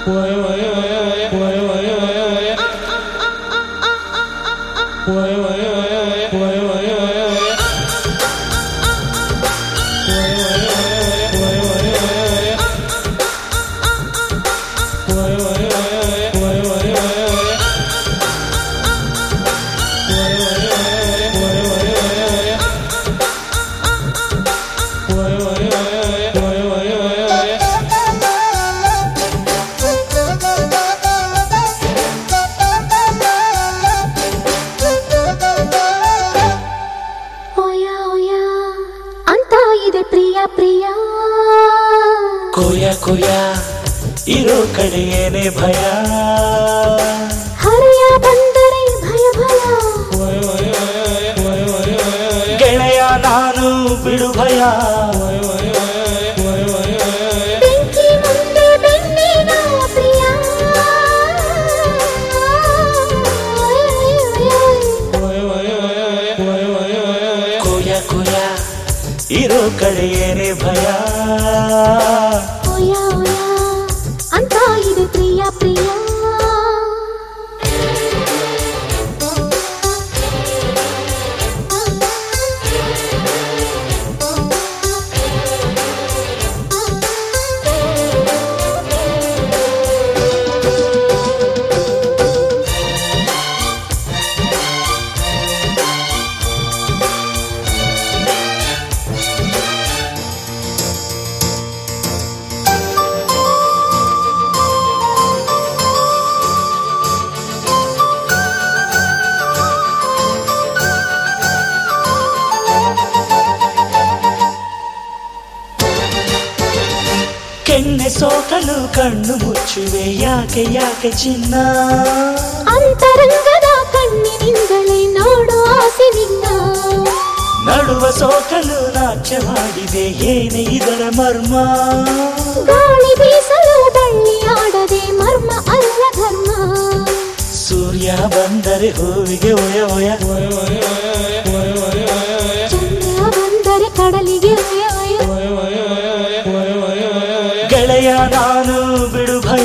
ಓಯ ಓಯ ಅಂತ ಇದೆ ಪ್ರಿಯ ಪ್ರಿಯ ಕೊಯ ಕೊಯ ಇರೋ ಕಡೆ ಏನೇ ಭಯ ಹರೆಯ ಬಂದರೆ ಭಯ ಭಯ ಗೆಳೆಯ ನಾನು ಬಿಡು ಭಯ ಬೆಂಕಿ ಮುಂದೆ ಬೆನ್ನಿನ ಪ್ರಿಯ ಕೊಯ ಕೊಯ ಇರೋ ಕಡೆ ಏನೇ ಭಯ ಓಯ ಓಯ ಅಂತ ಇದೆ ಪ್ರಿಯ ಪ್ರಿಯ ಕೆನ್ನೆ ಸೋಕಲು ಕಣ್ಣು ಮುಚ್ಚುವೆ ಯಾಕೆ ಯಾಕೆ ಚಿನ್ನ ಅಂತರಂಗದ ಕಣ್ಣಿನಿಂದಲೇ ನೋಡು ಆಸೆ ನಿನ್ನ ನಡುವ ಸೋಕಲು ನಾಟ್ಯ ಮಾಡಿದೆ ಏನೇ ಇದರ ಮರ್ಮ ಗಾಳಿ ಬೀಸಲು ಬಳ್ಳಿ ಆಡದೆ ಮರ್ಮ ಅಲ್ಲ ಧರ್ಮ ಸೂರ್ಯ ಬಂದರೆ ಹೂವಿಗೆ ಒಯ ಒಯ ಚಂದ್ರ ಬಂದರೆ ಕಡಲಿಗೆ ಒಯ ಒಯ. ಗೆಳೆಯ ನಾನು ಬಿಡು ಭಯ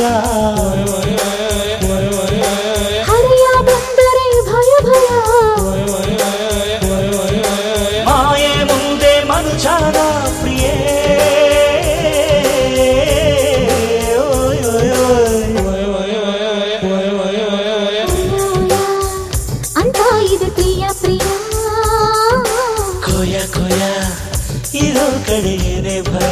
ಹರೆಯ ಬಂದರೆ ಭಯ ಭಯ ಮಾಯೆ ಮುಂದೆ ಮನುಜಾನ ಪ್ರಿಯೇ ಓಯ್ ಓಯ್ ಓಯ್. ಒಯ ಒಯ ಅಂತ ಇದೆ ಪ್ರಿಯ ಪ್ರಿಯ ಕೊಯ ಕೊಯ ಇರೋ ಕಡೆ ಏನೇ ಭಯ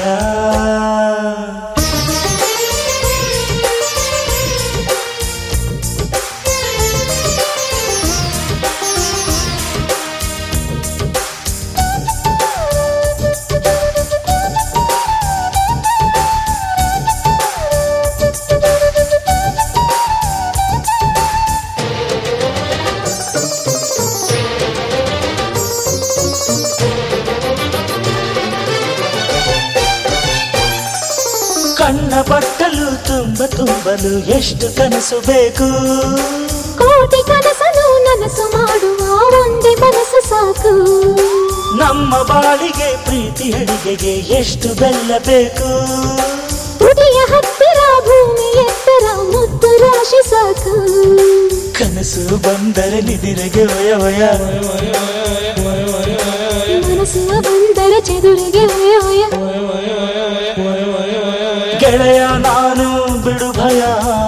ಕಣ್ಣ ಬಟ್ಟಲು ತುಂಬ ತುಂಬಲು ಎಷ್ಟು ಕನಸು ಬೇಕು ಕೋಟಿ ಕನಸನು ನನಸು ಮಾಡುವ ಒಂದೇ ಮನಸ್ಸು ಸಾಕು ನಮ್ಮ ಬಾಳಿಗೆ ಪ್ರೀತಿ ಅಡಿಗೆಗೆ ಎಷ್ಟು ಬೆಲ್ಲ ಬೇಕು ತುಟಿಯ ಹತ್ತಿರ ಭೂಮಿ ಎತ್ತರ ಮುತ್ತು ರಾಶಿ ಸಾಕು ಕನಸು ಬಂದರೆ ನಿದಿರೆಗೆ ವಯ ವಯ ಮನಸ್ಸು ಬಂದರೆ ಚೆದುರಿಗೆ ಒಯ ಒಯ ಗೆಳೆಯ ನಾನು ಬಿಡು ಭಯ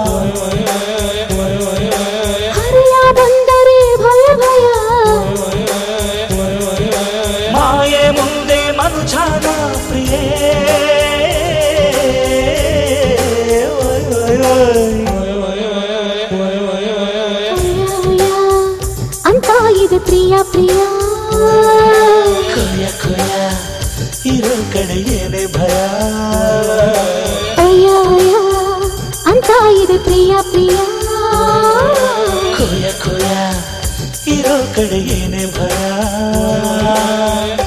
ಹರೆಯ ಬಂದರೆ ಭಯ ಭಯ ಮಾಯೆ ಮುಂದೆ ಮನುಜಾನ ಪ್ರಿಯೇ ಓಯ್ ಓಯ್ ಓಯ್. ಒಯ ಒಯ ಅಂತ ಇದೆ ಪ್ರಿಯ ಪ್ರಿಯ ಕೊಯ ಕೊಯ ಇರೋ ಕಡೆ ಏನೇ ಭಯ ಒಯ ಒಯ ಅಂತ ಇದೆ ಪ್ರಿಯ ಪ್ರಿಯ ಕೊಯ ಕೊಯ ಇರೋ ಕಡೆ ಏನೇ ಭಯ